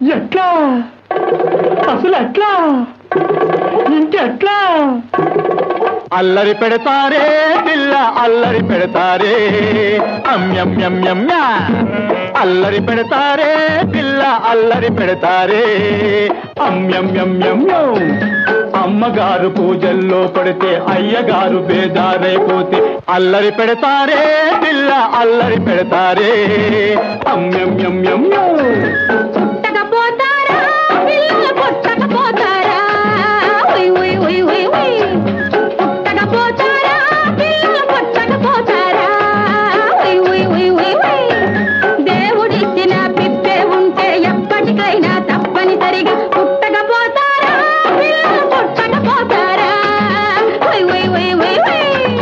ఎట్లా అసలు ఎట్లా ఇంకెట్లా అల్లరి పెడతారే పిల్ల అల్లరి పెడతారే అమ్యమ్యమ్యమ్య అల్లరి పెడతారే పిల్ల అల్లరి పెడతారే అమ్యమ్యమ్యమ్యో అమ్మగారు పూజల్లో పడితే అయ్యగారు బేదారైపోతే అల్లరి పెడతారే పిల్ల అల్లరి పెడతారే అమ్యమ్యమ్యమ్యో పుట్టకపోతారా పిల్లలు పుట్టకపోతారా ఉయ్ ఉయ్ ఉయ్ ఉయ్ ఉయ్ పుట్టకపోతారా పిల్లలు పుట్టకపోతారా ఉయ్ ఉయ్ ఉయ్ ఉయ్ ఉయ్ దేవుడిచ్చిన పిప్పే ఉంటే ఎప్పటికైనా తప్పనిసరిగా పుట్టకపోతారా పిల్లలు పుట్టకపోతారా ఉయ్ ఉయ్ ఉయ్ ఉయ్ ఉయ్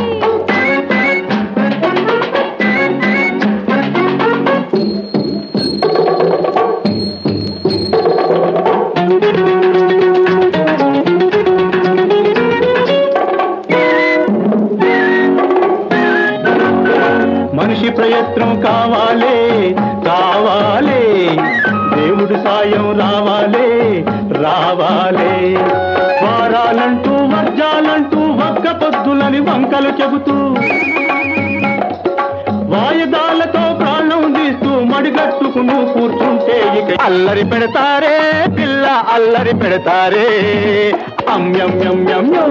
మనిషి ప్రయత్నం కావాలే కావాలే దేవుడు సాయం రావాలే రావాలే వారాలంటూ వర్జాలంటూ ఒక్క పొద్దులని వంకలు చెబుతూ వాయిదాలతో ప్రాణం తీస్తూ మడిగట్టుకును కూర్చుంటే ఇక అల్లరి పెడతారే పిల్ల అల్లరి పెడతారే అమ్యమ్యమ్యమ్యో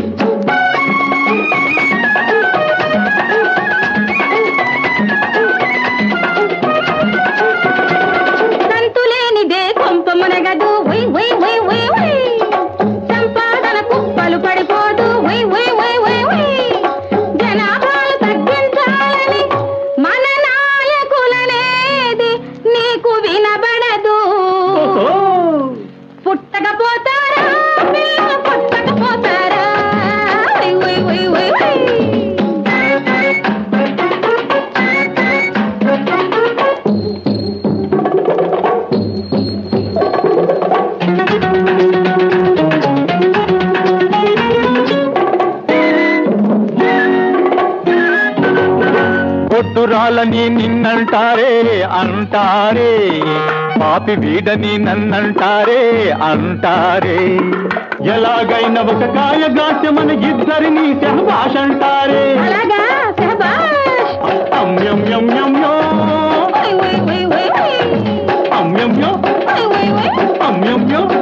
సంతులేనిదే కొంప మునగదు ఉయ్ ఉయ్ ఉయ్ ఉయ్ ఉయ్ సంపాదన కుప్పలు పడిపోదు ఉయ్ ఉయ్ ఉయ్ ఉయ్ ఉయ్ జనాభాలు తగ్గించాలని మన నాయకులనేది నీకు వినబడదు ఓహో పుట్టకపోతారా పిల్లలు పుట్టకపోతారా ఉయ్ ఉయ్ ఉయ్ ఉయ్ ఉయ్ కొట్టురాలని నిన్నంటారే అంటారే పాపి వీడని నన్నంటారే అంటారే ఎలాగైనా ఒక కాయగాస్యమని ఇద్దరిని శహభాష అంటారే అలాగా శభాష్ అమ్యమ్యమ్యమ్యో ఉయ్ ఉయ్ ఉయ్ ఉయ్ ఉయ్ అమ్యమ్యో ఉయ్ ఉయ్ ఉయ్ అమ్యమ్యో